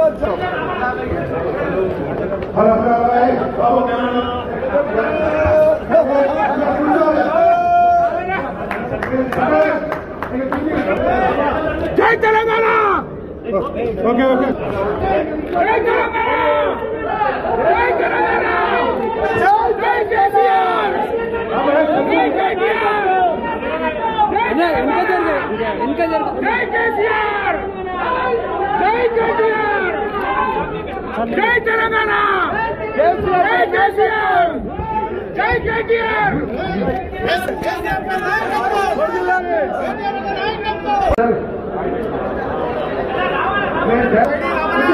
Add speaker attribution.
Speaker 1: జై Telangana
Speaker 2: okay okay
Speaker 1: జై తెలంగాణ జై తెలంగాణ జై కేసీఆర్ జై కేటీఆర్ జై కేసీఆర్ జై కేటీఆర్ జై తెలంగాణ జై కేసీఆర్ జై కేటీఆర్
Speaker 2: నేను